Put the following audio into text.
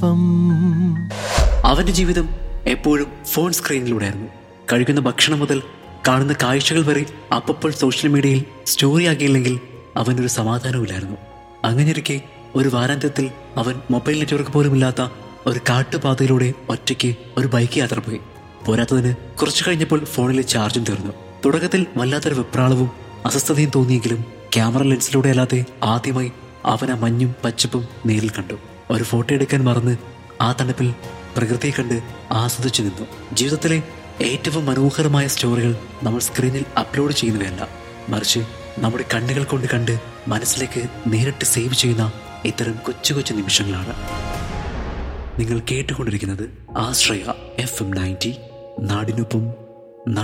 നാടിനൊപ്പം അവന്റെ ജീവിതം എപ്പോഴും ഫോൺ സ്ക്രീനിലൂടെയായിരുന്നു കഴിക്കുന്ന ഭക്ഷണം മുതൽ കാണുന്ന കാഴ്ചകൾ വരെ അപ്പോൾ സോഷ്യൽ മീഡിയയിൽ സ്റ്റോറി ആക്കിയില്ലെങ്കിൽ അവനൊരു സമാധാനവുമില്ലായിരുന്നു അങ്ങനെയിരിക്കെ ഒരു വാരാന്ത്യത്തിൽ അവൻ മൊബൈൽ നെറ്റ്വർക്ക് പോലും ഇല്ലാത്ത ഒരു കാട്ടുപാതയിലൂടെ ഒറ്റയ്ക്ക് ഒരു ബൈക്ക് യാത്ര പോയി പോരാത്തതിന് കുറച്ചു കഴിഞ്ഞപ്പോൾ ഫോണിലെ ചാർജും തീർന്നു തുടക്കത്തിൽ വല്ലാത്തൊരു വെപ്രാളവും അസ്വസ്ഥതയും തോന്നിയെങ്കിലും ക്യാമറ ലെൻസിലൂടെ അല്ലാതെ ആദ്യമായി അവൻ ആ മഞ്ഞും പച്ചപ്പും നേരിൽ കണ്ടു ഒരു ഫോട്ടോ എടുക്കാൻ മറന്ന് ആ തണുപ്പിൽ പ്രകൃതിയെ കണ്ട് ആസ്വദിച്ചു നിന്നു ജീവിതത്തിലെ ഏറ്റവും മനോഹരമായ സ്റ്റോറികൾ നമ്മൾ സ്ക്രീനിൽ അപ്ലോഡ് ചെയ്യുന്നവയല്ല മറിച്ച് നമ്മുടെ കണ്ണുകൾ കൊണ്ട് കണ്ട് മനസ്സിലേക്ക് നേരിട്ട് സേവ് ചെയ്യുന്ന ഇത്തരം കൊച്ചു കൊച്ചു നിമിഷങ്ങളാണ് നിങ്ങൾ കേട്ടുകൊണ്ടിരിക്കുന്നത് ആശ്രയ എഫ് എം നയൻറ്റി നാടിനൊപ്പം